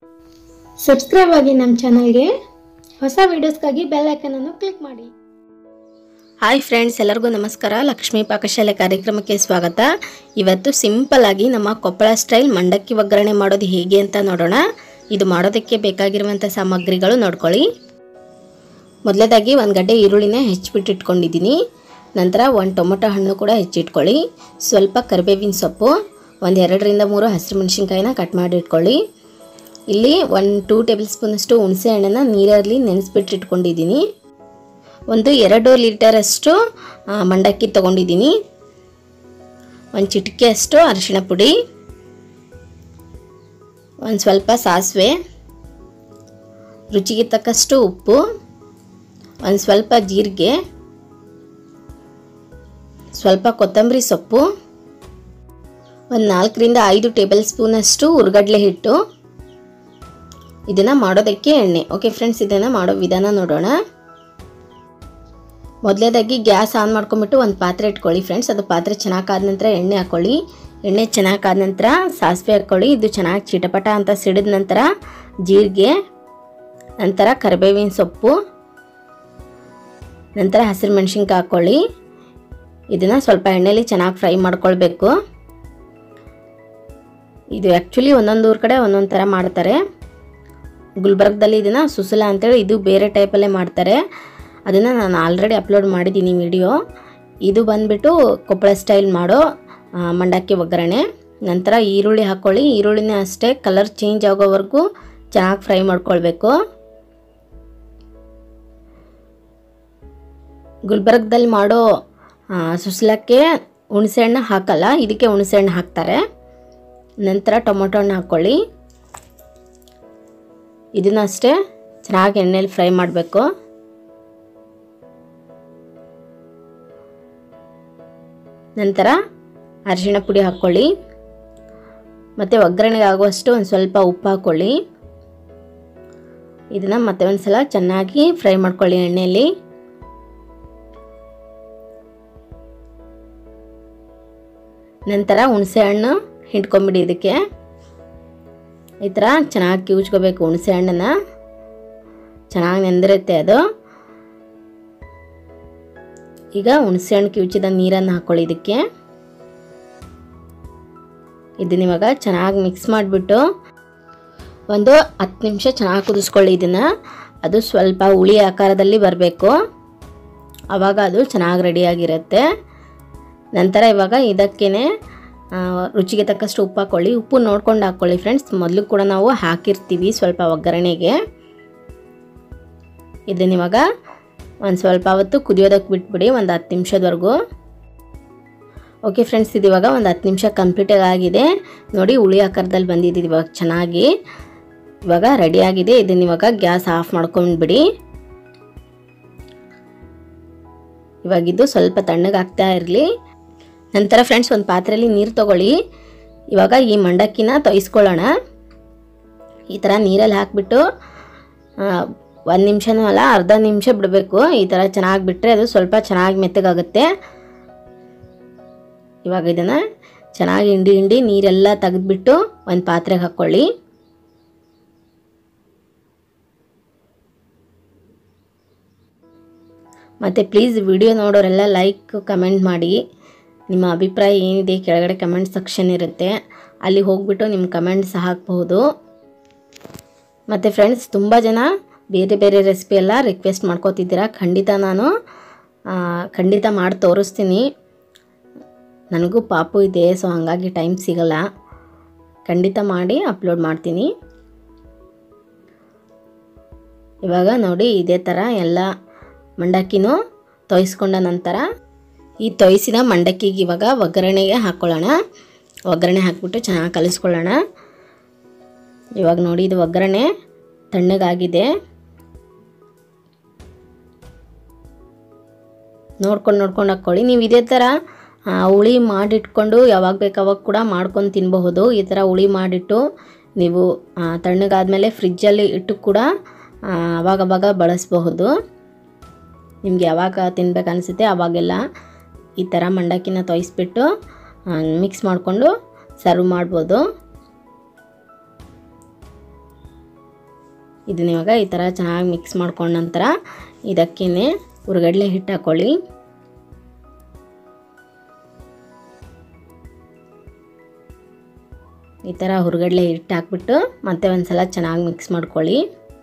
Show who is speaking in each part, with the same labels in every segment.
Speaker 1: subscribe ಆಗಿ ನಮ್ಮ ಚಾನಲ್ಗೆ ಹೊಸ ವಿಡಿಯೋಸ್ಗಾಗಿ ಬೆಲ್ ಐಕನನ್ನು ಕ್ಲಿಕ್ ಮಾಡಿ
Speaker 2: ಹಾಯ್ ಫ್ರೆಂಡ್ಸ್ ಎಲ್ಲರಿಗೂ ನಮಸ್ಕಾರ ಲಕ್ಷ್ಮೀ ಪಾಕಶಾಲೆ ಕಾರ್ಯಕ್ರಮಕ್ಕೆ ಸ್ವಾಗತ ಇವತ್ತು ಸಿಂಪಲ್ ಆಗಿ ನಮ್ಮ ಕೊಪ್ಪಳ ಸ್ಟೈಲ್ ಮಂಡಕ್ಕಿ ಒಗ್ಗರಣೆ ಮಾಡೋದು ಹೇಗೆ ಅಂತ ನೋಡೋಣ ಇದು ಮಾಡೋದಕ್ಕೆ ಬೇಕಾಗಿರುವಂಥ ಸಾಮಗ್ರಿಗಳು ನೋಡ್ಕೊಳ್ಳಿ ಮೊದಲೇದಾಗಿ ಒಂದು ಗಡ್ಡೆ ಈರುಳ್ಳಿನ ಹೆಚ್ಚಿಬಿಟ್ಟು ಇಟ್ಕೊಂಡಿದ್ದೀನಿ ನಂತರ ಒಂದು ಟೊಮೊಟೊ ಹಣ್ಣು ಕೂಡ ಹೆಚ್ಚಿಟ್ಕೊಳ್ಳಿ ಸ್ವಲ್ಪ ಕರಿಬೇವಿನ ಸೊಪ್ಪು ಒಂದು ಎರಡರಿಂದ ಮೂರು ಹಸಿರು ಮೆಣಸಿನ್ಕಾಯಿನ ಕಟ್ ಮಾಡಿ ಇಟ್ಕೊಳ್ಳಿ ಇಲ್ಲಿ ಒಂದು ಟೂ ಟೇಬಲ್ ಸ್ಪೂನಷ್ಟು ಹುಣಸೆ ಹಣ್ಣನ್ನು ನೀರಲ್ಲಿ ನೆನೆಸ್ಬಿಟ್ಟು ಇಟ್ಕೊಂಡಿದ್ದೀನಿ ಒಂದು ಎರಡು ಲೀಟರಷ್ಟು ಆ, ಮಂಡಕ್ಕಿ ತೊಗೊಂಡಿದ್ದೀನಿ ಒಂದು ಚಿಟಿಕೆಯಷ್ಟು ಅರಿಶಿಣ ಪುಡಿ ಒಂದು ಸ್ವಲ್ಪ ಸಾಸಿವೆ ರುಚಿಗೆ ತಕ್ಕಷ್ಟು ಉಪ್ಪು ಒಂದು ಸ್ವಲ್ಪ ಜೀರಿಗೆ ಸ್ವಲ್ಪ ಕೊತ್ತಂಬರಿ ಸೊಪ್ಪು ಒಂದು ನಾಲ್ಕರಿಂದ ಐದು ಟೇಬಲ್ ಸ್ಪೂನಷ್ಟು ಉರ್ಗಡ್ಲೆ ಹಿಟ್ಟು ಇದನ್ನು ಮಾಡೋದಕ್ಕೆ ಎಣ್ಣೆ ಓಕೆ ಫ್ರೆಂಡ್ಸ್ ಇದನ್ನು ಮಾಡೋ ವಿಧಾನ ನೋಡೋಣ ಮೊದಲೇದಾಗಿ ಗ್ಯಾಸ್ ಆನ್ ಮಾಡ್ಕೊಂಬಿಟ್ಟು ಒಂದು ಪಾತ್ರೆ ಇಟ್ಕೊಳ್ಳಿ ಫ್ರೆಂಡ್ಸ್ ಅದು ಪಾತ್ರೆ ಚೆನ್ನಾಗಿ ಕಾದ ನಂತರ ಎಣ್ಣೆ ಹಾಕ್ಕೊಳ್ಳಿ ಎಣ್ಣೆ ಚೆನ್ನಾಗಿ ಕಾದ ನಂತರ ಸಾಸಿವೆ ಹಾಕ್ಕೊಳ್ಳಿ ಇದು ಚೆನ್ನಾಗಿ ಚಿಟಪಟ ಅಂತ ಸಿಡಿದ ನಂತರ ಜೀರಿಗೆ ನಂತರ ಕರಿಬೇವಿನ ಸೊಪ್ಪು ನಂತರ ಹಸಿರು ಮೆಣಸಿನ್ಕಾಯಿ ಹಾಕ್ಕೊಳ್ಳಿ ಇದನ್ನು ಸ್ವಲ್ಪ ಎಣ್ಣೆಲಿ ಚೆನ್ನಾಗಿ ಫ್ರೈ ಮಾಡ್ಕೊಳ್ಬೇಕು ಇದು ಆ್ಯಕ್ಚುಲಿ ಒಂದೊಂದು ಊರ ಕಡೆ ಒಂದೊಂದು ಥರ ಮಾಡ್ತಾರೆ ಗುಲ್ಬರ್ಗದಲ್ಲಿ ಇದನ್ನು ಸುಸುಲ ಅಂತೇಳಿ ಇದು ಬೇರೆ ಟೈಪಲ್ಲೇ ಮಾಡ್ತಾರೆ ಅದನ್ನು ನಾನು ಆಲ್ರೆಡಿ ಅಪ್ಲೋಡ್ ಮಾಡಿದ್ದೀನಿ ವಿಡಿಯೋ ಇದು ಬಂದುಬಿಟ್ಟು ಕೊಪ್ಪಳ ಸ್ಟೈಲ್ ಮಾಡೋ ಆ, ಮಂಡಕ್ಕಿ ಒಗ್ಗರಣೆ ನಂತರ ಈರುಳ್ಳಿ ಹಾಕ್ಕೊಳ್ಳಿ ಈರುಳ್ಳಿನ ಅಷ್ಟೇ ಕಲರ್ ಚೇಂಜ್ ಆಗೋವರೆಗೂ ಚೆನ್ನಾಗಿ ಫ್ರೈ ಮಾಡ್ಕೊಳ್ಬೇಕು ಗುಲ್ಬರ್ಗದಲ್ಲಿ ಮಾಡೋ ಆ, ಸುಸ್ಲಕ್ಕೆ ಹುಣಸೆಹಣ್ಣು ಹಾಕಲ್ಲ ಇದಕ್ಕೆ ಹುಣಸೆಹಣ್ಣು ಹಾಕ್ತಾರೆ ನಂತರ ಟೊಮೊಟೊ ಹಣ್ಣು ಹಾಕ್ಕೊಳ್ಳಿ ಇದನ್ನ ಅಷ್ಟೇ ಚೆನ್ನಾಗಿ ಎಣ್ಣೆಲಿ ಫ್ರೈ ಮಾಡಬೇಕು ನಂತರ ಅರಿಶಿಣ ಪುಡಿ ಹಾಕ್ಕೊಳ್ಳಿ ಮತ್ತು ಒಗ್ಗರಣೆಗೆ ಆಗುವಷ್ಟು ಒಂದು ಸ್ವಲ್ಪ ಉಪ್ಪು ಹಾಕ್ಕೊಳ್ಳಿ ಇದನ್ನು ಮತ್ತೆ ಒಂದು ಸಲ ಚೆನ್ನಾಗಿ ಫ್ರೈ ಮಾಡ್ಕೊಳ್ಳಿ ಎಣ್ಣೆಯಲ್ಲಿ ನಂತರ ಹುಣಸೆ ಹಣ್ಣು ಹಿಂಡ್ಕೊಂಬಿಡಿ ಇದಕ್ಕೆ ಈ ಥರ ಚೆನ್ನಾಗಿ ಕಿವುಚ್ಕೋಬೇಕು ಹುಣಸೆ ಹಣ್ಣನ್ನು ಚೆನ್ನಾಗಿ ನೆಂದಿರುತ್ತೆ ಅದು ಈಗ ಹುಣಸೆ ಹಣ್ಣು ಕಿವುಚಿದ ನೀರನ್ನು ಹಾಕ್ಕೊಳ್ಳಿ ಇದಕ್ಕೆ ಇದನ್ನ ಇವಾಗ ಚೆನ್ನಾಗಿ ಮಿಕ್ಸ್ ಮಾಡಿಬಿಟ್ಟು ಒಂದು ಹತ್ತು ನಿಮಿಷ ಚೆನ್ನಾಗಿ ಕುದಿಸ್ಕೊಳ್ಳಿ ಇದನ್ನು ಅದು ಸ್ವಲ್ಪ ಹುಳಿ ಆಕಾರದಲ್ಲಿ ಬರಬೇಕು ಆವಾಗ ಅದು ಚೆನ್ನಾಗಿ ರೆಡಿಯಾಗಿರುತ್ತೆ ನಂತರ ಇವಾಗ ಇದಕ್ಕೇ ರುಚಿಗೆ ತಕ್ಕಷ್ಟು ಉಪ್ಪು ಹಾಕ್ಕೊಳ್ಳಿ ಉಪ್ಪು ನೋಡ್ಕೊಂಡು ಹಾಕ್ಕೊಳ್ಳಿ ಫ್ರೆಂಡ್ಸ್ ಮೊದಲು ಕೂಡ ನಾವು ಹಾಕಿರ್ತೀವಿ ಸ್ವಲ್ಪ ಒಗ್ಗರಣೆಗೆ ಇದನ್ನ ಇವಾಗ ಒಂದು ಸ್ವಲ್ಪ ಹೊತ್ತು ಕುದಿಯೋದಕ್ಕೆ ಬಿಟ್ಬಿಡಿ ಒಂದು ಹತ್ತು ನಿಮಿಷದವರೆಗೂ ಓಕೆ ಫ್ರೆಂಡ್ಸ್ ಇದು ಇವಾಗ ಒಂದು ಹತ್ತು ನಿಮಿಷ ಕಂಪ್ಲೀಟಾಗಿ ಆಗಿದೆ ನೋಡಿ ಹುಳಿ ಆಕಾರದಲ್ಲಿ ಬಂದಿದೆ ಇವಾಗ ಚೆನ್ನಾಗಿ ಇವಾಗ ರೆಡಿಯಾಗಿದೆ ಇದನ್ನ ಇವಾಗ ಗ್ಯಾಸ್ ಆಫ್ ಮಾಡ್ಕೊಂಡ್ಬಿಡಿ ಇವಾಗ ಇದು ಸ್ವಲ್ಪ ತಣ್ಣಗಾಗ್ತಾ ಇರಲಿ ನಂತರ ಫ್ರೆಂಡ್ಸ್ ಒಂದು ಪಾತ್ರೆಯಲ್ಲಿ ನೀರು ತಗೊಳ್ಳಿ ಇವಾಗ ಈ ಮಂಡಕ್ಕಿನ ತೊಯಿಸ್ಕೊಳ್ಳೋಣ ಈ ಥರ ನೀರಲ್ಲಿ ಹಾಕಿಬಿಟ್ಟು ಒಂದು ನಿಮಿಷನೂ ಅಲ್ಲ ಅರ್ಧ ನಿಮಿಷ ಬಿಡಬೇಕು ಈ ಥರ ಚೆನ್ನಾಗಿ ಬಿಟ್ಟರೆ ಅದು ಸ್ವಲ್ಪ ಚೆನ್ನಾಗಿ ಮೆತ್ತಗಾಗುತ್ತೆ ಇವಾಗ ಇದನ್ನು ಚೆನ್ನಾಗಿ ಹಿಂಡಿ ಹಿಂಡಿ ನೀರೆಲ್ಲ ತೆಗೆದ್ಬಿಟ್ಟು ಒಂದು ಪಾತ್ರೆಗೆ ಹಾಕ್ಕೊಳ್ಳಿ ಮತ್ತು ಪ್ಲೀಸ್ ವಿಡಿಯೋ ನೋಡೋರೆಲ್ಲ ಲೈಕ್ ಕಮೆಂಟ್ ಮಾಡಿ ನಿಮ್ಮ ಅಭಿಪ್ರಾಯ ಏನಿದೆ ಕೆಳಗಡೆ ಕಮೆಂಟ್ ಸೆಕ್ಷನ್ ಇರುತ್ತೆ ಅಲ್ಲಿ ಹೋಗ್ಬಿಟ್ಟು ನಿಮ್ಮ ಕಮೆಂಟ್ಸ್ ಹಾಕಬಹುದು ಮತ್ತು ಫ್ರೆಂಡ್ಸ್ ತುಂಬ ಜನ ಬೇರೆ ಬೇರೆ ರೆಸಿಪಿ ಎಲ್ಲ ರಿಕ್ವೆಸ್ಟ್ ಮಾಡ್ಕೋತಿದ್ದೀರಾ ಖಂಡಿತ ನಾನು ಆ, ಖಂಡಿತ ಮಾಡಿ ತೋರಿಸ್ತೀನಿ ನನಗೂ ಪಾಪು ಇದೆ ಸೊ ಹಾಗಾಗಿ ಟೈಮ್ ಸಿಗಲ್ಲ ಖಂಡಿತ ಮಾಡಿ ಅಪ್ಲೋಡ್ ಮಾಡ್ತೀನಿ ಇವಾಗ ನೋಡಿ ಇದೇ ಥರ ಎಲ್ಲ ಮಂಡಕ್ಕಿನೂ ತೊಯಿಸ್ಕೊಂಡ ನಂತರ ಈ ತೊಯಿಸಿದ ಮಂಡಕ್ಕಿಗೆ ಇವಾಗ ಒಗ್ಗರಣೆಗೆ ಹಾಕ್ಕೊಳ್ಳೋಣ ಒಗ್ಗರಣೆ ಹಾಕ್ಬಿಟ್ಟು ಚೆನ್ನಾಗಿ ಕಲಿಸ್ಕೊಳ್ಳೋಣ ಇವಾಗ ನೋಡಿ ಇದು ಒಗ್ಗರಣೆ ತಣ್ಣಗಾಗಿದೆ ನೋಡ್ಕೊಂಡು ನೋಡ್ಕೊಂಡು ಹಾಕ್ಕೊಳ್ಳಿ ನೀವು ಇದೇ ಥರ ಆ, ಹುಳಿ ಮಾಡಿಟ್ಕೊಂಡು ಯಾವಾಗ ಬೇಕು ಅವಾಗ ಕೂಡ ಮಾಡ್ಕೊಂಡು ತಿನ್ನಬಹುದು ಈ ಥರ ಹುಳಿ ಮಾಡಿಟ್ಟು ನೀವು ಆ, ತಣ್ಣಗಾದ್ಮೇಲೆ ಫ್ರಿಜ್ಜಲ್ಲಿ ಇಟ್ಟು ಕೂಡ ಆ, ಅವಾಗವಾಗ ಬಳಸಬಹುದು ನಿಮ್ಗೆ ಯಾವಾಗ ತಿನ್ಬೇಕು ಅನಿಸುತ್ತೆ ಅವಾಗೆಲ್ಲ ಈ ಥರ ಮಂಡಕ್ಕಿನ ತೊಯಿಸ್ಬಿಟ್ಟು ಮಿಕ್ಸ್ ಮಾಡಿಕೊಂಡು ಸರ್ವ್ ಮಾಡ್ಬೋದು ಇದನ್ನ ಇವಾಗ ಈ ಥರ ಚೆನ್ನಾಗಿ ಮಿಕ್ಸ್ ಮಾಡ್ಕೊಂಡ ನಂತರ ಇದಕ್ಕೇ ಹುರ್ಗಡ್ಲೆ ಹಿಟ್ಟು ಹಾಕ್ಕೊಳ್ಳಿ ಈ ಥರ ಹುರ್ಗಡ್ಲೆ ಹಿಟ್ಟು ಹಾಕ್ಬಿಟ್ಟು ಮತ್ತೆ ಒಂದು ಸಲ ಚೆನ್ನಾಗಿ ಮಿಕ್ಸ್ ಮಾಡ್ಕೊಳ್ಳಿ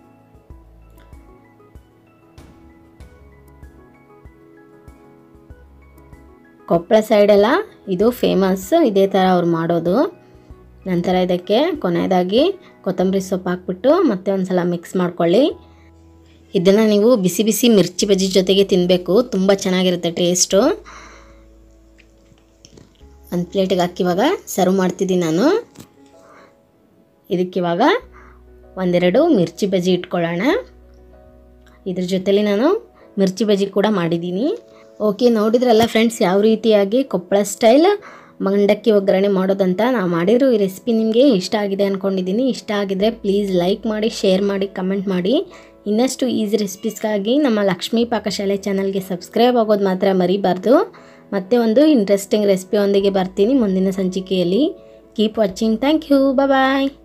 Speaker 2: ಕೊಪ್ಪಳ ಸೈಡೆಲ್ಲ ಇದು ಫೇಮಸ್ ಇದೇ ಥರ ಅವ್ರು ಮಾಡೋದು ನಂತರ ಇದಕ್ಕೆ ಕೊನೆಯದಾಗಿ ಕೊತ್ತಂಬರಿ ಸೊಪ್ಪು ಹಾಕ್ಬಿಟ್ಟು ಮತ್ತೆ ಒಂದು ಸಲ ಮಿಕ್ಸ್ ಮಾಡ್ಕೊಳ್ಳಿ ಇದನ್ನು ನೀವು ಬಿಸಿ ಬಿಸಿ ಮಿರ್ಚಿ ಬಜ್ಜಿ ಜೊತೆಗೆ ತಿನ್ನಬೇಕು ತುಂಬ ಚೆನ್ನಾಗಿರುತ್ತೆ ಟೇಸ್ಟು ಒಂದು ಪ್ಲೇಟಿಗೆ ಹಾಕಿ ಇವಾಗ ಸರ್ವ್ ಮಾಡ್ತಿದ್ದೀನಿ ನಾನು ಇದಕ್ಕಿವಾಗ ಒಂದೆರಡು ಮಿರ್ಚಿ ಬಜ್ಜಿ ಇಟ್ಕೊಳ್ಳೋಣ ಇದ್ರ ಜೊತೆಲಿ ನಾನು ಮಿರ್ಚಿ ಬಜ್ಜಿ ಕೂಡ ಮಾಡಿದ್ದೀನಿ ಓಕೆ ನೋಡಿದ್ರಲ್ಲ ಫ್ರೆಂಡ್ಸ್ ಯಾವ ರೀತಿಯಾಗಿ ಕೊಪ್ಪಳ ಸ್ಟೈಲ್ ಮಂಡಕ್ಕಿ ಒಗ್ಗರಣೆ ಮಾಡೋದಂತ ನಾವು ಮಾಡಿರೋ ಈ ರೆಸಿಪಿ ನಿಮಗೆ ಇಷ್ಟ ಆಗಿದೆ ಅಂದ್ಕೊಂಡಿದ್ದೀನಿ ಇಷ್ಟ ಆಗಿದ್ರೆ ಪ್ಲೀಸ್ ಲೈಕ್ ಮಾಡಿ ಶೇರ್ ಮಾಡಿ ಕಮೆಂಟ್ ಮಾಡಿ ಇನ್ನಷ್ಟು ಈಸಿ ರೆಸಿಪೀಸ್ಗಾಗಿ ನಮ್ಮ ಲಕ್ಷ್ಮೀ ಪಾಕಶಾಲೆ ಚಾನಲ್ಗೆ ಸಬ್ಸ್ಕ್ರೈಬ್ ಆಗೋದು ಮಾತ್ರ ಮರಿಬಾರ್ದು ಮತ್ತೆ ಒಂದು ಇಂಟ್ರೆಸ್ಟಿಂಗ್ ರೆಸಿಪಿಯೊಂದಿಗೆ ಬರ್ತೀನಿ ಮುಂದಿನ ಸಂಚಿಕೆಯಲ್ಲಿ keep watching thank you bye